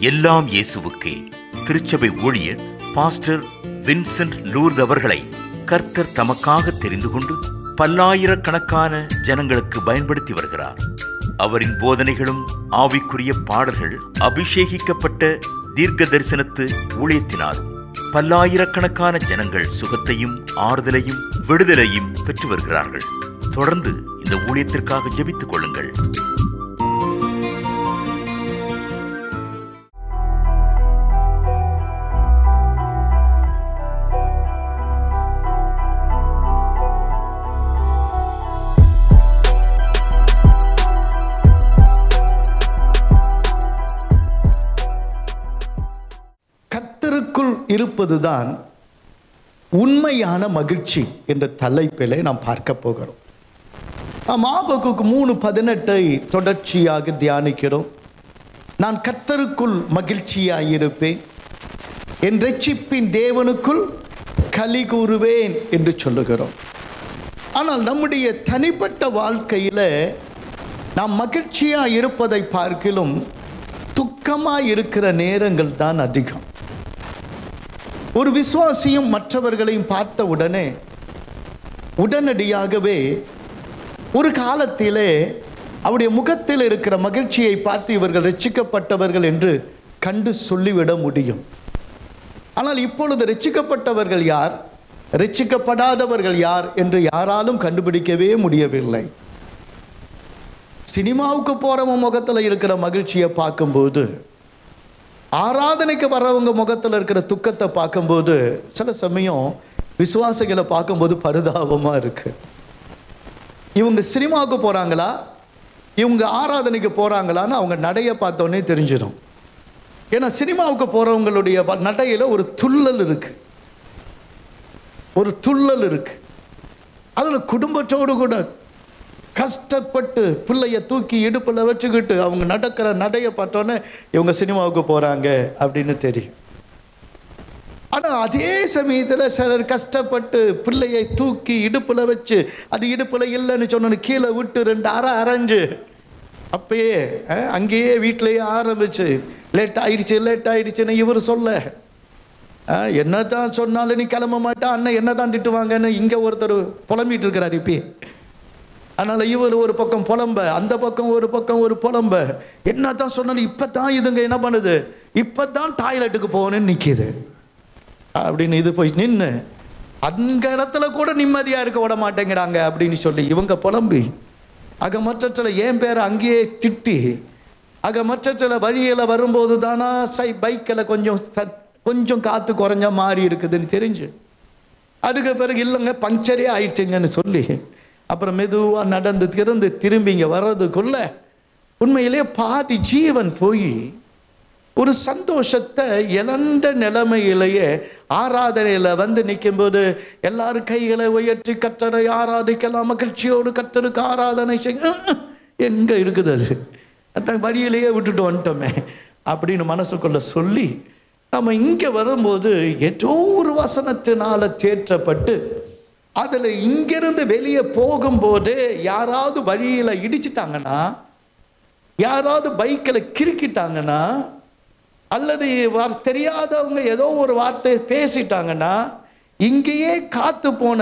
எல்லாம் இயேசுவுக்கே திருச்சபை ஊழியர் பாஸ்டர் வின்சென்ட் லூர்த் அவர்களை கர்த்தர் தமக்காக தெரிந்து கொண்டு பல்லாயிரக்கணக்கான ஜனங்களுக்கு பயன்படுத்தி வருகிறார் அவரின் போதனைகளும் ஆவிக்குரிய பாடல்கள் அபிஷேகிக்கப்பட்ட தீர்க்க தரிசனத்து ஊழியத்தினாலும் பல்லாயிரக்கணக்கான ஜனங்கள் சுகத்தையும் ஆறுதலையும் விடுதலையும் பெற்று வருகிறார்கள் தொடர்ந்து இந்த ஊழியத்திற்காக ஜெபித்துக் கொள்ளுங்கள் கர்த்தருக்குள் இருப்பதுதான் உண்மையான மகிழ்ச்சி என்ற தலைப்பிலே நாம் பார்க்க போகிறோம் நாம் ஆபகுக்கு மூணு பதினெட்டை தொடர்ச்சியாக தியானிக்கிறோம் நான் கர்த்தருக்குள் மகிழ்ச்சியாயிருப்பேன் என் ரட்சிப்பின் தேவனுக்குள் களி கூறுவேன் என்று சொல்லுகிறோம் ஆனால் நம்முடைய தனிப்பட்ட வாழ்க்கையில் நாம் மகிழ்ச்சியாக இருப்பதை பார்க்கிலும் துக்கமாக இருக்கிற நேரங்கள் தான் அதிகம் ஒரு விசுவாசியும் மற்றவர்களையும் பார்த்த உடனே உடனடியாகவே ஒரு காலத்திலே அவருடைய முகத்தில் இருக்கிற மகிழ்ச்சியை பார்த்து இவர்கள் ரட்சிக்கப்பட்டவர்கள் என்று கண்டு சொல்லிவிட முடியும் ஆனால் இப்பொழுது ரட்சிக்கப்பட்டவர்கள் யார் ரட்சிக்கப்படாதவர்கள் யார் என்று யாராலும் கண்டுபிடிக்கவே முடியவில்லை சினிமாவுக்கு போகிறவன் முகத்தில் இருக்கிற மகிழ்ச்சியை பார்க்கும்போது ஆராதனைக்கு வர்றவங்க முகத்தில் இருக்கிற துக்கத்தை பார்க்கும்போது சில சமயம் விசுவாசிகளை பார்க்கும்போது பரிதாபமாக இருக்கு இவங்க சினிமாவுக்கு போகிறாங்களா இவங்க ஆராதனைக்கு போகிறாங்களான்னு அவங்க நடையை பார்த்தோன்னே தெரிஞ்சிடும் ஏன்னா சினிமாவுக்கு போகிறவங்களுடைய நடையில் ஒரு துள்ளல் இருக்கு ஒரு துள்ளல் இருக்கு அதில் குடும்பத்தோடு கூட கஷ்டப்பட்டு பிள்ளைய தூக்கி இடுப்பில் வச்சுக்கிட்டு அவங்க நடக்கிற நடையை பார்த்தோன்னே இவங்க சினிமாவுக்கு போகிறாங்க அப்படின்னு தெரியும் ஆனால் அதே சமயத்தில் சிலர் கஷ்டப்பட்டு பிள்ளையை தூக்கி இடுப்பில் வச்சு அது இடுப்பில் இல்லைன்னு சொன்னோன்னு கீழே விட்டு ரெண்டு அரை அரைஞ்சு அப்பயே அஹ், அங்கேயே வீட்டிலேயே ஆரம்பிச்சு லேட் ஆயிடுச்சு லேட் ஆயிடுச்சுன்னு இவர் சொல்ல அஹ், என்னதான் சொன்னாலும் நீ கிளம்ப மாட்டா அண்ணன் என்ன தான் திட்டுவாங்கன்னு இங்கே ஒருத்தர் புலம்பிட்டு இருக்கிறார் இப்பயே அதனால் இவர் ஒரு பக்கம் புலம்ப அந்த பக்கம் ஒரு பக்கம் ஒரு புலம்ப என்ன தான் சொன்னாலும் இப்போ தான் இதுங்க என்ன பண்ணுது இப்போ தான் டாய்லெட்டுக்கு போகணும்னு நிற்கிது அப்படின்னு இது போய் நின்று அந்த இடத்துல கூட நிம்மதியாக இருக்க விட மாட்டேங்கிறாங்க அப்படின்னு சொல்லி இவங்க புலம்பி அக மற்றத்தில் என் பேரை அங்கேயே திட்டி அக மற்றத்தில் வழியில் வரும்போது தானா சை பைக்கில் கொஞ்சம் த- கொஞ்சம் காற்று குறைஞ்ச மாதிரி இருக்குதுன்னு தெரிஞ்சு அதுக்கு பிறகு இல்லைங்க பங்க்சரே ஆயிடுச்சுங்கன்னு சொல்லி அப்புறம் மெதுவாக நடந்து திறந்து திரும்பி இங்கே வர்றதுக்குள்ள உண்மையிலே பாதி ஜீவன் போய் ஒரு சந்தோஷத்தை இழந்த நிலைமையிலேயே ஆராதனையில் வந்து நிற்கும்போது எல்லாரும் கைகளை உயர்த்தி கத்தரை ஆராதிக்கலாம் மகிழ்ச்சியோடு கத்தருக்கு ஆராதனை செய்ய எங்கே இருக்குது அது அதான் வழியிலேயே விட்டுட்டு வந்துட்டோமே அப்படின்னு மனசுக்குள்ள சொல்லி நம்ம இங்கே வரும்போது ஏதோ ஒரு வசனத்தினால தேற்றப்பட்டு அதில் இங்கிருந்து வெளியே போகும்போது யாராவது வழியில் இடிச்சிட்டாங்கன்னா யாராவது பைக்கில் கிறுக்கிட்டாங்கன்னா அல்லது வார் தெரியாதவங்க ஏதோ ஒரு வார்த்தை பேசிட்டாங்கன்னா இங்கேயே காத்து போன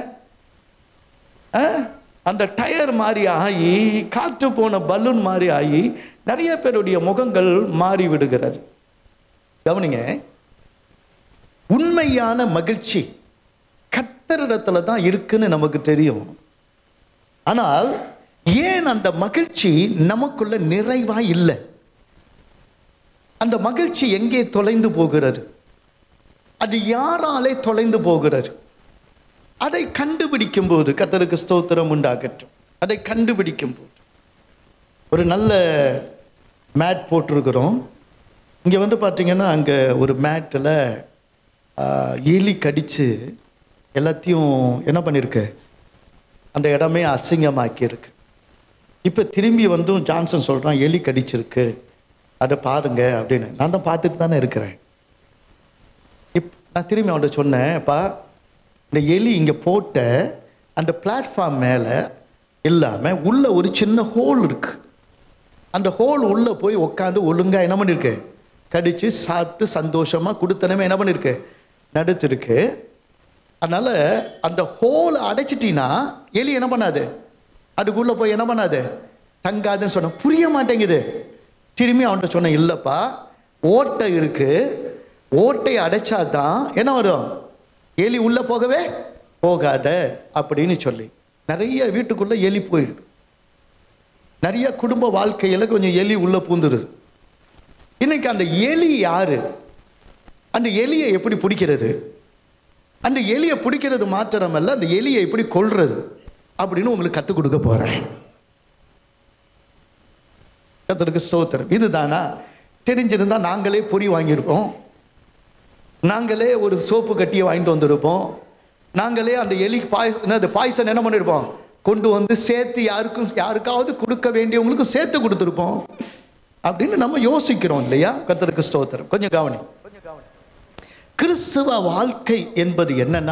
அஹ், அந்த டயர் மாதிரி ஆகி காற்று போன பலூன் மாதிரி ஆகி நிறைய பேருடைய முகங்கள் மாறி விடுகிறது கவனிங்க உண்மையான மகிழ்ச்சி கத்தரிடத்துல தான் இருக்குன்னு நமக்கு தெரியும் ஆனால் ஏன் அந்த மகிழ்ச்சி நமக்குள்ள நிறைவா இல்லை அந்த மகிழ்ச்சி எங்கே தொலைந்து போகிறது அது யாராலே தொலைந்து போகிறது அதை கண்டுபிடிக்கும் போது கத்தருக்கு ஸ்தோத்திரம் உண்டாகட்டும் அதை கண்டுபிடிக்கும் போது ஒரு நல்ல மேட் போட்டிருக்கிறோம் இங்கே வந்து பார்த்தீங்கன்னா அங்கே ஒரு மேட்டில் எலி கடித்து எல்லாத்தையும் என்ன பண்ணியிருக்கு அந்த இடமே அசிங்கமாக்கியிருக்கு இப்போ திரும்பி வந்தும் ஜான்சன் சொல்கிறான் எலி கடிச்சிருக்கு அதை பாருங்க அப்படின்னு நான் தான் பார்த்துட்டு தானே இருக்கிறேன் இப் நான் திரும்பி அவன்கிட்ட சொன்னேன்ப்பா இந்த எலி இங்கே போட்ட அந்த பிளாட்ஃபார்ம் மேலே இல்லாமல் உள்ள ஒரு சின்ன ஹோல் இருக்கு அந்த ஹோல் உள்ளே போய் உட்காந்து ஒழுங்காக என்ன பண்ணிருக்கு கடிச்சு சாப்பிட்டு சந்தோஷமா கொடுத்தனமே என்ன பண்ணிருக்கு நடிச்சிருக்கு அதனால அந்த ஹோல் அடைச்சிட்டினா எலி என்ன பண்ணாது அதுக்குள்ள போய் என்ன பண்ணாது தங்காதுன்னு சொன்ன புரிய மாட்டேங்குது திரும்பி அவன்கிட்ட சொன்னேன் இல்லப்பா ஓட்டை இருக்கு ஓட்டை அடைச்சாதான் என்ன வரும் எலி உள்ள போகவே போகாத அப்படின்னு சொல்லி நிறைய வீட்டுக்குள்ள எலி போயிடுது நிறைய குடும்ப வாழ்க்கையில கொஞ்சம் எலி உள்ள பூந்துருது இன்னைக்கு அந்த எலி யாரு அந்த எலியை எப்படி பிடிக்கிறது அந்த எலியை பிடிக்கிறது மாத்திரமல்ல அந்த எலியை எப்படி கொல்றது அப்படின்னு உங்களுக்கு கற்றுக் கொடுக்க போறேன் கத்தருக்கு ஸ்தோத்திரம் இதுதானா தெரிஞ்சிருந்தா நாங்களே பொறி வாங்கியிருப்போம் நாங்களே ஒரு சோப்பு கட்டியை வாங்கிட்டு வந்திருப்போம் நாங்களே அந்த எலி பாய் என்னது பாய்சன் என்ன பண்ணியிருப்போம் கொண்டு வந்து சேர்த்து யாருக்கும் யாருக்காவது கொடுக்க வேண்டியவங்களுக்கு சேர்த்து கொடுத்துருப்போம் அப்படின்னு நம்ம யோசிக்கிறோம் இல்லையா கத்தருக்கு ஸ்தோத்திரம் கொஞ்சம் கவனி கிறிஸ்துவ வாழ்க்கை என்பது என்னன்னா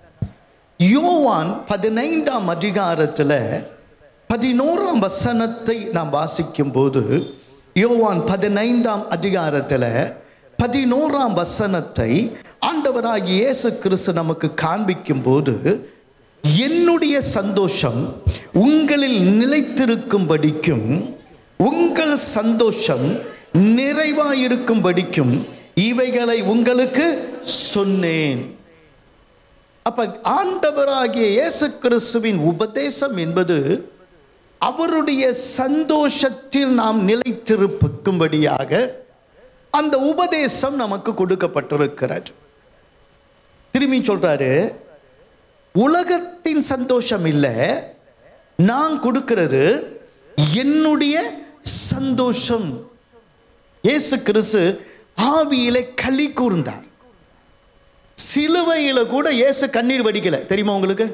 யோவான் பதினைந்தாம் அதிகாரத்துல பதினோராம் வசனத்தை நாம் வாசிக்கும் போது யோவான் பதினைந்தாம் அதிகாரத்துல பதினோராம் வசனத்தை ஆண்டவராகிய இயேசு கிறிஸ்து நமக்கு காண்பிக்கும் போது என்னுடைய சந்தோஷம் உங்களில் நிலைத்திருக்கும்படிக்கும் உங்கள் சந்தோஷம் நிறைவாயிருக்கும்படிக்கும் இவைகளை உங்களுக்கு சொன்னேன் அப்ப ஆண்டவராகிய இயேசு கிறிஸ்துவின் உபதேசம் என்பது அவருடைய சந்தோஷத்தில் நாம் நிலைத்திருக்கும்படியாக அந்த உபதேசம் நமக்கு கொடுக்கப்பட்டிருக்கிறது திரும்பி சொல்றாரு உலகத்தின் சந்தோஷம் இல்லை நான் கொடுக்கிறது என்னுடைய சந்தோஷம் இயேசு கிறிஸ்து ஆவியிலே களி கூர்ந்தார் சிலுவையில கூட இயேசு கண்ணீர் வடிக்கல தெரியுமா உங்களுக்கு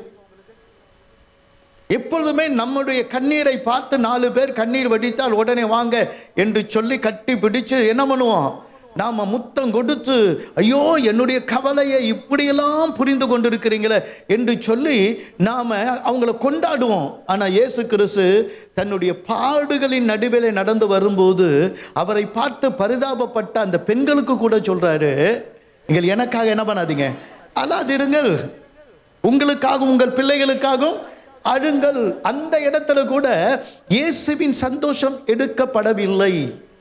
எப்பொழுதுமே நம்முடைய கண்ணீரை பார்த்து நாலு பேர் கண்ணீர் வடித்தால் உடனே வாங்க என்று சொல்லி கட்டி பிடிச்சு என்ன பண்ணுவோம் நாம முத்தம் கொடுத்து ஐயோ என்னுடைய கவலையை இப்படியெல்லாம் புரிந்து கொண்டிருக்கிறீங்களே என்று சொல்லி நாம அவங்கள கொண்டாடுவோம் ஆனா இயேசு கிறிஸ்து தன்னுடைய பாடுகளின் நடுவிலே நடந்து வரும்போது அவரை பார்த்து பரிதாபப்பட்ட அந்த பெண்களுக்கு கூட சொல்றாரு நீங்கள் எனக்காக என்ன பண்ணாதீங்க அல்லாதிருங்கள் உங்களுக்காகவும் உங்கள் பிள்ளைகளுக்காகவும் அழுங்கள் அந்த இடத்துல கூட இயேசுவின் சந்தோஷம் எடுக்கப்படவில்லை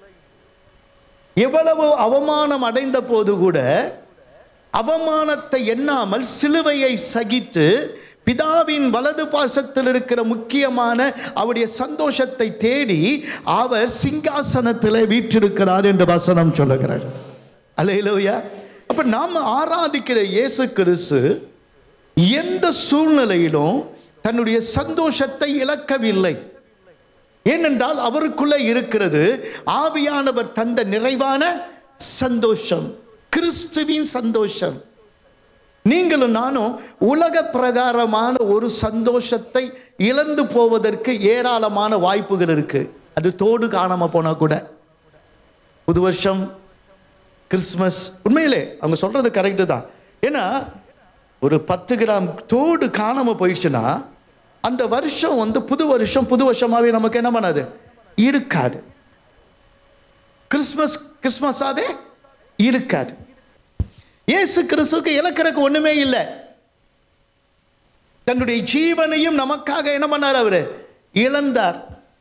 எவ்வளவு அவமானம் அடைந்த போது கூட அவமானத்தை எண்ணாமல் சிலுவையை சகித்து பிதாவின் வலது பாசத்தில் இருக்கிற முக்கியமான அவருடைய சந்தோஷத்தை தேடி அவர் சிங்காசனத்தில் வீற்றிருக்கிறார் என்று வசனம் சொல்லுகிறார் அலையிலோயா அப்ப நாம ஆராதிக்கிற இயேசு கிறிஸ்து எந்த சூழ்நிலையிலும் தன்னுடைய சந்தோஷத்தை இழக்கவில்லை ஏனென்றால் அவருக்குள்ள இருக்கிறது ஆவியானவர் தந்த நிறைவான சந்தோஷம் கிறிஸ்துவின் சந்தோஷம் நீங்களும் நானும் உலக பிரகாரமான ஒரு சந்தோஷத்தை இழந்து போவதற்கு ஏராளமான வாய்ப்புகள் இருக்கு அது தோடு காணாம போனா கூட புது வருஷம் கிறிஸ்மஸ் உண்மையிலே அவங்க சொல்றது கரெக்டு தான் ஏன்னா ஒரு பத்து கிராம் தோடு காணாம போயிடுச்சுன்னா அந்த வருஷம் வந்து புது வருஷம் புது வருஷமாவே நமக்கு என்ன பண்ணாது இருக்காது கிறிஸ்மஸ் கிறிஸ்மஸாவே இருக்காது இயேசு கிறிஸ்துக்கு இழக்கிறதுக்கு ஒண்ணுமே இல்லை தன்னுடைய ஜீவனையும் நமக்காக என்ன பண்ணார் அவரு இழந்தார்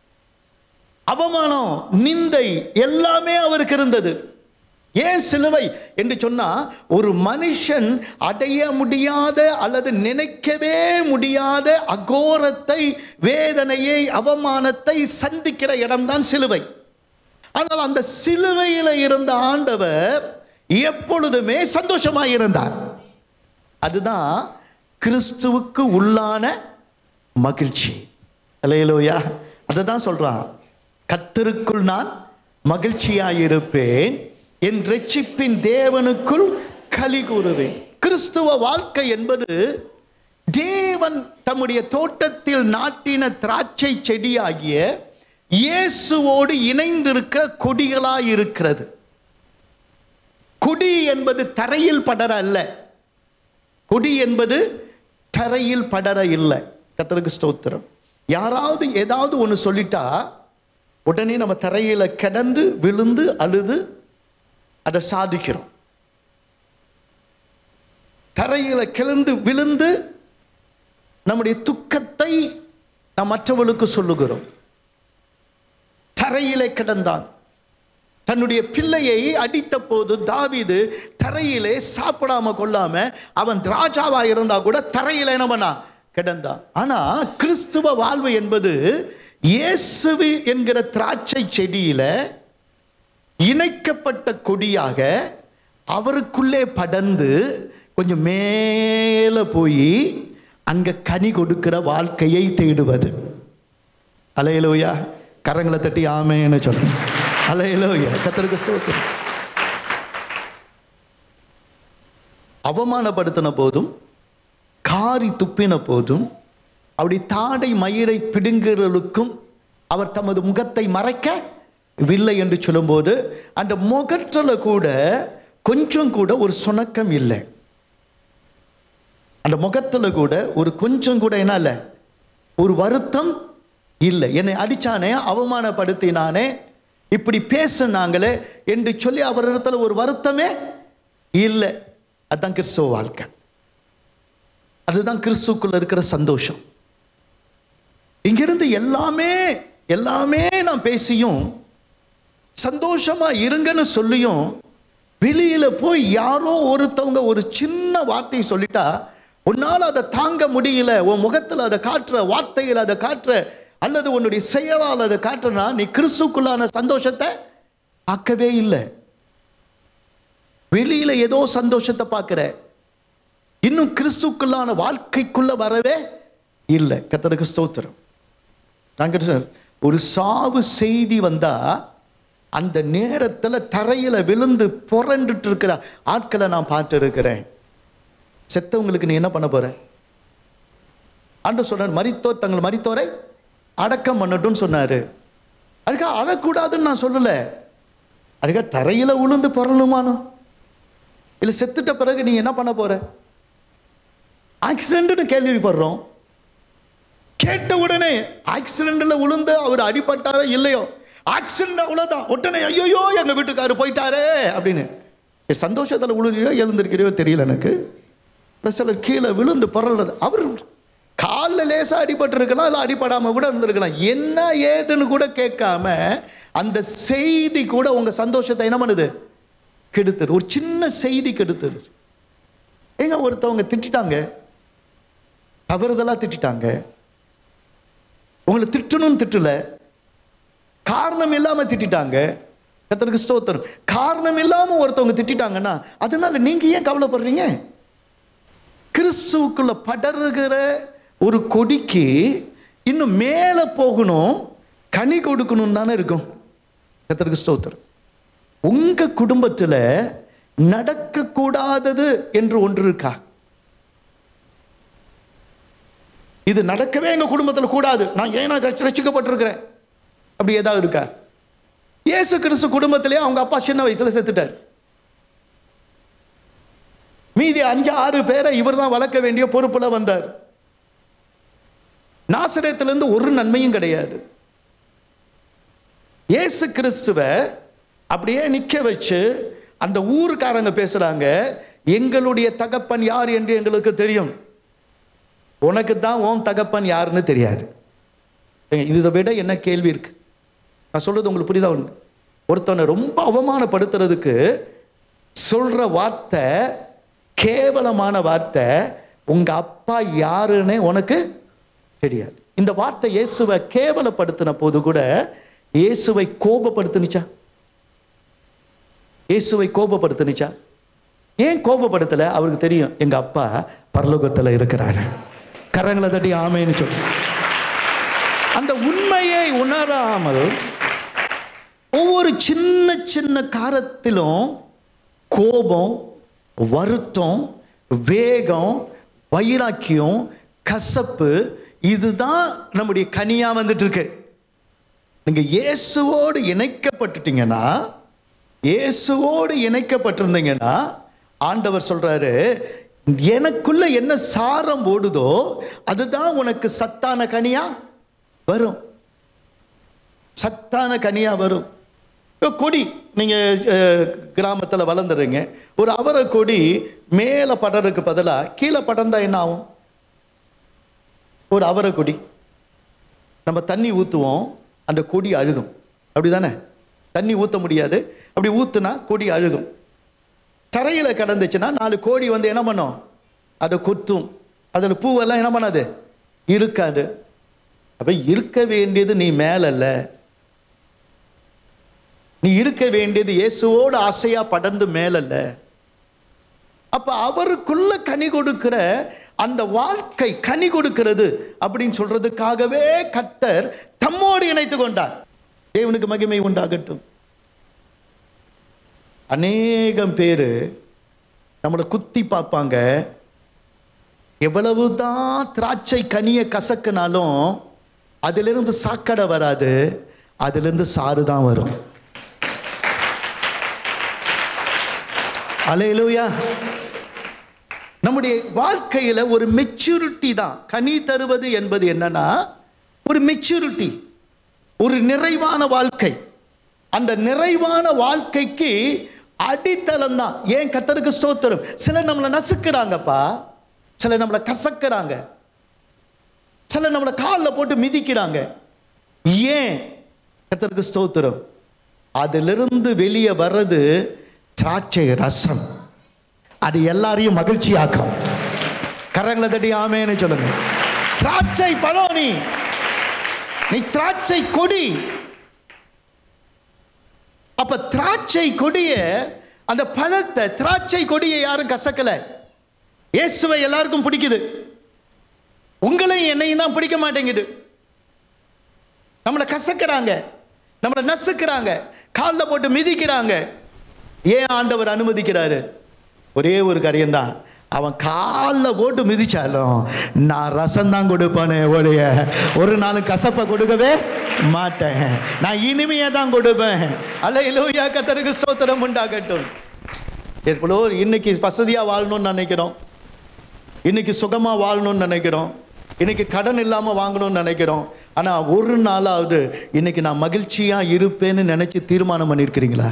அவமானம் நிந்தை எல்லாமே அவருக்கு இருந்தது ஏன் சிலுவை என்று சொன்னா ஒரு மனுஷன் அடைய முடியாத அல்லது நினைக்கவே முடியாத அகோரத்தை வேதனையை அவமானத்தை சந்திக்கிற இடம்தான் சிலுவை ஆனால் அந்த சிலுவையில் இருந்த ஆண்டவர் எப்பொழுதுமே சந்தோஷமாக இருந்தார் அதுதான் கிறிஸ்துவுக்கு உள்ளான மகிழ்ச்சி அலையலோயா அதை தான் சொல்றான் கத்தருக்குள் நான் மகிழ்ச்சியாயிருப்பேன் என் ரட்சிப்பின் தேவனுக்குள் களி கூறுவேன் கிறிஸ்துவ வாழ்க்கை என்பது தேவன் தம்முடைய தோட்டத்தில் நாட்டின திராட்சை செடியாகிய இயேசுவோடு இணைந்திருக்கிற கொடிகளாய் இருக்கிறது கொடி என்பது தரையில் படர அல்ல கொடி என்பது தரையில் படர இல்லை கத்தருக்கு ஸ்தோத்திரம் யாராவது ஏதாவது ஒன்று சொல்லிட்டா உடனே நம்ம தரையில கிடந்து விழுந்து அழுது அதை சாதிக்கிறோம் தரையில கிளந்து விழுந்து நம்முடைய துக்கத்தை நாம் மற்றவர்களுக்கு சொல்லுகிறோம் தரையிலே கிடந்தான் தன்னுடைய பிள்ளையை அடித்த போது தாவீது தரையிலே சாப்பிடாம கொள்ளாம அவன் ராஜாவா இருந்தா கூட தரையில என்ன பண்ணா கிடந்தான் ஆனா கிறிஸ்துவ வாழ்வு என்பது இயேசுவு என்கிற திராட்சை செடியில இணைக்கப்பட்ட கொடியாக அவருக்குள்ளே படர்ந்து கொஞ்சம் மேல போய் அங்க கனி கொடுக்கிற வாழ்க்கையை தேடுவது அலையலோயா கரங்களை தட்டி ஆமேன்னு சொல்லுங்க அலையலோயா கத்தருக்கு ஸ்தோத்திரம் அவமானப்படுத்தின போதும் காரி துப்பின போதும் அவருடைய தாடை மயிரை பிடுங்குறலுக்கும் அவர் தமது முகத்தை மறைக்க வில்லை என்று சொல்லும்போது அந்த முகத்தில் கூட கொஞ்சம் கூட ஒரு சுணக்கம் இல்லை அந்த முகத்தில் கூட ஒரு கொஞ்சம் கூட என்ன இல்லை ஒரு வருத்தம் இல்லை என்னை அடிச்சானே அவமானப்படுத்தினானே இப்படி பேசுனாங்களே என்று சொல்லி அவரிடத்துல ஒரு வருத்தமே இல்லை அதுதான் கிறிஸ்துவ வாழ்க்கை அதுதான் கிறிஸ்துக்குள்ள இருக்கிற சந்தோஷம் இங்கிருந்து எல்லாமே எல்லாமே நான் பேசியும் சந்தோஷமா இருங்கன்னு சொல்லியும் வெளியில போய் யாரோ ஒருத்தவங்க ஒரு சின்ன வார்த்தையை சொல்லிட்டா உன்னால் அதை தாங்க முடியல உன் முகத்தில் அதை காட்டுற வார்த்தையில் அதை காட்டுற அல்லது உன்னுடைய செயலால் அதை காட்டுறனா நீ கிறிஸ்துக்குள்ளான சந்தோஷத்தை பார்க்கவே இல்லை வெளியில ஏதோ சந்தோஷத்தை பார்க்கிற இன்னும் கிறிஸ்துக்குள்ளான வாழ்க்கைக்குள்ள வரவே இல்லை கத்தருக்கு ஸ்தோத்திரம் நாங்கள் சார் ஒரு சாவு செய்தி வந்தா அந்த நேரத்தில் தரையில விழுந்து புரண்டுட்டு இருக்கிற ஆட்களை நான் பார்த்து இருக்கிறேன் செத்தவங்களுக்கு நீ என்ன பண்ண போற ஆண்டு சொன்னார் மரித்தோர் தங்கள் மரித்தோரை அடக்கம் பண்ணட்டும்னு சொன்னாரு அதுக்கா அழக்கூடாதுன்னு நான் சொல்லலை அதுக்கா தரையில விழுந்து புரளுமானோ இல்லை செத்துட்ட பிறகு நீ என்ன பண்ண போற ஆக்சிடென்ட்னு கேள்விப்படுறோம் கேட்ட உடனே ஆக்சிடென்ட்ல விழுந்து அவர் அடிபட்டாரோ இல்லையோ ஆக்சிடென்ட் அவ்வளோதான் உடனே ஐயோயோ எங்க வீட்டுக்காரர் போயிட்டாரே அப்படின்னு என் சந்தோஷத்தில் விழுகிறியோ எழுந்திருக்கிறியோ தெரியல எனக்கு இல்லை சிலர் கீழே விழுந்து புரள்றது அவர் காலில் லேசாக அடிபட்டிருக்கலாம் இல்லை அடிபடாமல் கூட இருந்திருக்கலாம் என்ன ஏதுன்னு கூட கேட்காம அந்த செய்தி கூட உங்கள் சந்தோஷத்தை என்ன பண்ணுது கெடுத்துரு ஒரு சின்ன செய்தி கெடுத்துரு ஏங்க ஒருத்தவங்க திட்டிட்டாங்க தவறுதலாக திட்டிட்டாங்க உங்களை திட்டணும்னு திட்டல காரணம் இல்லாம திட்டிட்டாங்க கத்தருக்கு ஸ்தோத்திரம் காரணம் இல்லாம ஒருத்தவங்க திட்டிட்டாங்கன்னா அதனால நீங்க ஏன் கவலைப்படுறீங்க கிறிஸ்துவுக்குள்ள படருகிற ஒரு கொடிக்கு இன்னும் மேலே போகணும் கனி கொடுக்கணும் தானே இருக்கும் கத்தருக்கு ஸ்தோத்திரம் உங்க குடும்பத்தில் நடக்கக்கூடாதது என்று ஒன்று இருக்கா இது நடக்கவே எங்க குடும்பத்தில் கூடாது நான் ஏன் நான் ரட்சி- ரட்சிக்கப்பட்டிருக்கிறேன் அப்படி ஏதாவது இருக்கா இயேசு கிறிஸ்து குடும்பத்திலே அவங்க அப்பா சின்ன வயசுல செத்துட்டார் மீதி அஞ்சு ஆறு பேரை இவர் தான் வளர்க்க வேண்டிய பொறுப்புல வந்தார் நாசரேத்திலிருந்து ஒரு நன்மையும் கிடையாது இயேசு கிறிஸ்துவ அப்படியே நிக்க வச்சு அந்த ஊருக்காரங்க பேசுறாங்க எங்களுடைய தகப்பன் யார் என்று எங்களுக்கு தெரியும் உனக்கு தான் உன் தகப்பன் யாருன்னு தெரியாது ஏங்க, இதை விட என்ன கேள்வி இருக்கு நான் சொல்றது உங்களுக்கு புரியுதா ஒன்று ஒருத்தவனை ரொம்ப அவமானப்படுத்துறதுக்கு சொல்ற வார்த்தை கேவலமான வார்த்தை உங்க அப்பா யாருன்னு உனக்கு தெரியாது இந்த வார்த்தை இயேசுவை கேவலப்படுத்தின போது கூட இயேசுவை கோபப்படுத்துனுச்சா இயேசுவை கோபப்படுத்துனுச்சா ஏன் கோபப்படுத்தல அவருக்கு தெரியும் எங்க அப்பா பரலோகத்துல இருக்கிறாரு கரங்களை தட்டி ஆமைன்னு சொல்லு அந்த உண்மையை உணராமல் ஒவ்வொரு சின்ன சின்ன காரத்திலும் கோபம் வருத்தம் வேகம் வைராக்கியம் கசப்பு இதுதான் நம்முடைய கனியா வந்துட்டு இருக்கு நீங்க இயேசுவோடு இணைக்கப்பட்டுட்டீங்கன்னா இயேசுவோடு இணைக்கப்பட்டிருந்தீங்கன்னா ஆண்டவர் சொல்றாரு எனக்குள்ள என்ன சாரம் ஓடுதோ அதுதான் உனக்கு சத்தான கனியா வரும் சத்தான கனியா வரும் இப்ப கொடி நீங்கள் கிராமத்தில் வளர்ந்துறீங்க ஒரு அவரை கொடி மேலே படறதுக்கு பதிலாக கீழே படர்ந்தா என்ன ஆகும் ஒரு அவரை கொடி நம்ம தண்ணி ஊற்றுவோம் அந்த கொடி அழுகும் அப்படிதானே தண்ணி ஊற்ற முடியாது அப்படி ஊற்றுனா கொடி அழுகும் தரையில் கிடந்துச்சுன்னா நாலு கோடி வந்து என்ன பண்ணும் அதை கொத்தும் அதில் பூவெல்லாம் என்ன பண்ணாது இருக்காது அப்போ இருக்க வேண்டியது நீ மேலல்ல நீ இருக்க வேண்டியது இயேசுவோடு ஆசையா படர்ந்து மேலல்ல அப்ப அவருக்குள்ள கனி கொடுக்கிற அந்த வாழ்க்கை கனி கொடுக்கிறது அப்படின்னு சொல்றதுக்காகவே கத்தர் தம்மோடு இணைத்து கொண்டார் தேவனுக்கு மகிமை உண்டாகட்டும் அநேகம் பேர் நம்மளை குத்தி பார்ப்பாங்க எவ்வளவுதான் திராட்சை கனியை கசக்குனாலும் அதிலிருந்து சாக்கடை வராது அதிலிருந்து சாறு தான் வரும் அலையிலூயா நம்முடைய வாழ்க்கையில ஒரு மெச்சூரிட்டி தான் கனி தருவது என்பது என்னன்னா ஒரு மெச்சூரிட்டி ஒரு நிறைவான வாழ்க்கை அந்த நிறைவான வாழ்க்கைக்கு அடித்தளம் தான் ஏன் கத்தருக்கு ஸ்தோத்திரம் சிலர் நம்மளை நசுக்கிறாங்கப்பா சிலர் நம்மளை கசக்குறாங்க சிலர் நம்மளை காலில் போட்டு மிதிக்கிறாங்க ஏன் கத்தருக்கு ஸ்தோத்திரம் அதிலிருந்து வெளியே வர்றது திராட்சை ரசம் அது எல்லாரையும் மகிழ்ச்சியாக்கும் கரங்களை தட்டி ஆமேன்னு சொல்லுங்க திராட்சை பழம் நீ நீ திராட்சை கொடி அப்ப திராட்சை கொடிய அந்த பழத்தை திராட்சை கொடியை யாரும் கசக்கல இயேசுவை எல்லாருக்கும் பிடிக்குது உங்களையும் என்னையும் தான் பிடிக்க மாட்டேங்குது நம்மளை கசக்கிறாங்க நம்மளை நசுக்கிறாங்க காலில் போட்டு மிதிக்கிறாங்க ஏன் ஆண்டவர் அனுமதிக்கிறாரு ஒரே ஒரு காரியம்தான் அவன் காலில் போட்டு மிதிச்சாலும் நான் ரசம் தான் கொடுப்பேனே ஒழிய ஒரு நாள் கசப்பை கொடுக்கவே மாட்டேன் நான் இனிமையை தான் கொடுப்பேன் அல்ல இலோயா கத்தருக்கு ஸ்தோத்திரம் உண்டாகட்டும் எவ்வளோ இன்னைக்கு வசதியாக வாழணும்னு நினைக்கிறோம் இன்னைக்கு சுகமாக வாழணும்னு நினைக்கிறோம் இன்னைக்கு கடன் இல்லாமல் வாங்கணும்னு நினைக்கிறோம் ஆனால் ஒரு நாளாவது இன்னைக்கு நான் மகிழ்ச்சியாக இருப்பேன்னு நினச்சி தீர்மானம் பண்ணியிருக்கிறீங்களா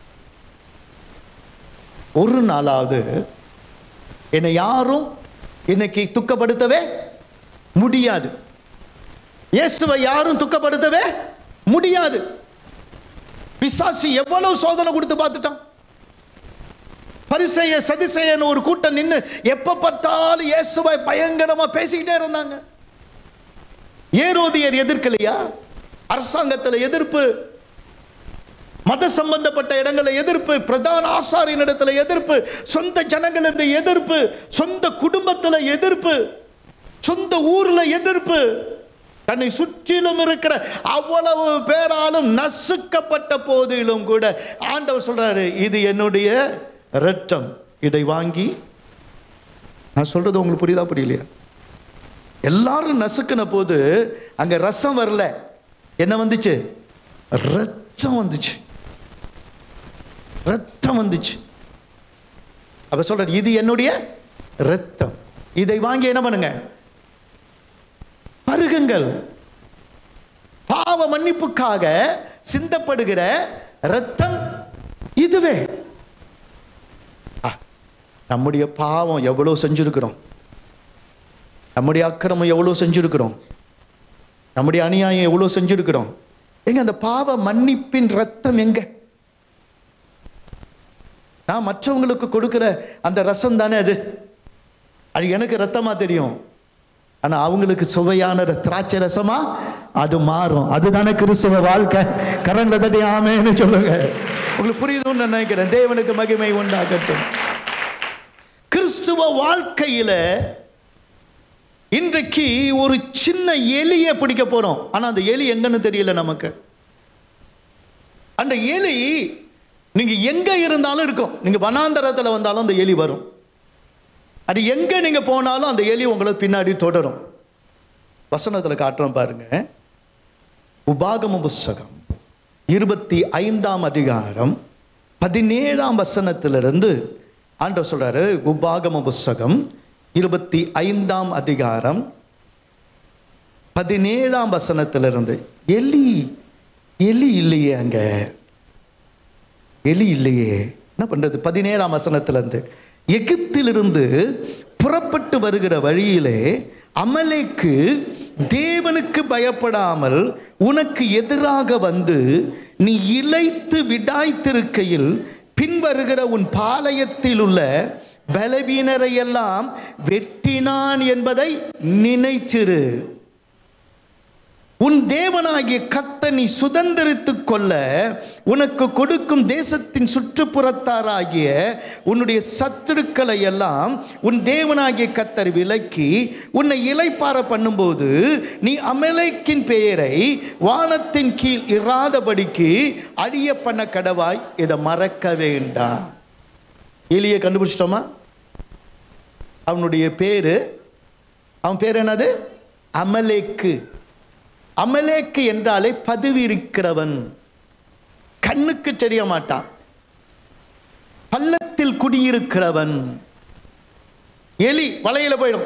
ஒரு நாளாவது என்னை யாரும் இன்னைக்கு துக்கப்படுத்தவே முடியாது இயேசுவை யாரும் துக்கப்படுத்தவே முடியாது பிசாசு எவ்வளவு சோதனை கொடுத்து பார்த்துட்டான் பரிசெய சதிசெயன் ஒரு கூட்டம் நின்று எப்ப பார்த்தாலும் இயேசுவை பயங்கரமா பேசிக்கிட்டே இருந்தாங்க ஏரோதியர் எதிர்க்கலையா அரசாங்கத்தில் எதிர்ப்பு மத சம்பந்தப்பட்ட இடங்களை எதிர்ப்பு பிரதான ஆசாரியின் இடத்துல எதிர்ப்பு சொந்த ஜனங்களின் எதிர்ப்பு சொந்த குடும்பத்தில் எதிர்ப்பு சொந்த ஊர்ல எதிர்ப்பு தன்னை சுற்றிலும் இருக்கிற அவ்வளவு பேராலும் நசுக்கப்பட்ட போதிலும் கூட ஆண்டவர் சொல்றாரு இது என்னுடைய ரத்தம் இதை வாங்கி நான் சொல்றது உங்களுக்கு புரியுதா புரியலையா எல்லாரும் நசுக்கின போது அங்க ரசம் வரல என்ன வந்துச்சு ரத்தம் வந்துச்சு ரத்தம் வந்துச்சு அப்ப சொல்றாரு இது என்னுடைய ரத்தம் இதை வாங்கி என்ன பண்ணுங்க பருகுங்கள் பாவ மன்னிப்புக்காக சிந்தப்படுகிற ரத்தம் இதுவே ஆ, நம்முடைய பாவம் எவ்வளவு செஞ்சிருக்கிறோம் நம்முடைய அக்கிரமம் எவ்வளவு செஞ்சிருக்கிறோம் நம்முடைய அநியாயம் எவ்வளவு செஞ்சிருக்கிறோம் எங்க அந்த பாவ மன்னிப்பின் ரத்தம் எங்க நான் மற்றவங்களுக்கு கொடுக்கிற அந்த ரசம் தானே அது அது எனக்கு ரத்தமா தெரியும் ஆனா அவங்களுக்கு சுவையான ர- திராட்சை ரசமா அது மாறும் அதுதானே கிறிஸ்துவ வாழ்க்கை கரங்களை தட்டி ஆமேன்னு சொல்லுங்க உங்களுக்கு புரியுதுன்னு நான் நினைக்கிறேன் தேவனுக்கு மகிமை உண்டாகட்டும் கிறிஸ்துவ வாழ்க்கையில இன்றைக்கு ஒரு சின்ன எலியை பிடிக்க போறோம் ஆனா அந்த எலி எங்கன்னு தெரியல நமக்கு அந்த எலி நீங்க எங்க இருந்தாலும் இருக்கும் நீங்க வனாந்தரத்துல வந்தாலும் அந்த எலி வரும் அது எங்க நீங்க போனாலும் அந்த எலி உங்களை பின்னாடி தொடரும் வசனத்துல காட்டுறோம் பாருங்க உபாகம புஸ்தகம் இருபத்தி ஐந்தாம் அதிகாரம் பதினேழாம் வசனத்திலிருந்து ஆண்டவர் சொல்றாரு உபாகம புஸ்தகம் இருபத்தி ஐந்தாம் அதிகாரம் பதினேழாம் வசனத்திலிருந்து எலி எலி இல்லையே அங்க எலி இல்லையே என்ன பண்றது பதினேழாம் வசனத்துல இருந்து எகிப்திலிருந்து புறப்பட்டு வருகிற வழியிலே அமலேக்கு தேவனுக்கு பயப்படாமல் உனக்கு எதிராக வந்து நீ இளைத்து விடாய்த்திருக்கையில் பின்வருகிற உன் பாளையத்தில் உள்ள பலவீனரை எல்லாம் வெட்டினான் என்பதை நினைச்சிரு உன் தேவனாகிய கத்த நீ சுதந்திரித்துக் கொள்ள உனக்கு கொடுக்கும் தேசத்தின் சுற்றுப்புறத்தாராகிய உன்னுடைய சத்துருக்களை எல்லாம் உன் தேவனாகிய கத்தர் விலக்கி உன்னை இலைப்பார பண்ணும்போது நீ அமலைக்கின் பெயரை வானத்தின் கீழ் இராதபடிக்கு அடிய பண்ண கடவாய் இதை மறக்க வேண்டாம் எலியை கண்டுபிடிச்சிட்டோமா அவனுடைய பேரு அவன் பேர் என்னது அமலேக்கு அமலேக்கு என்றாலே பதவி இருக்கிறவன் கண்ணுக்கு தெரிய மாட்டான் பள்ளத்தில் குடியிருக்கிறவன் எலி வலையில போயிடும்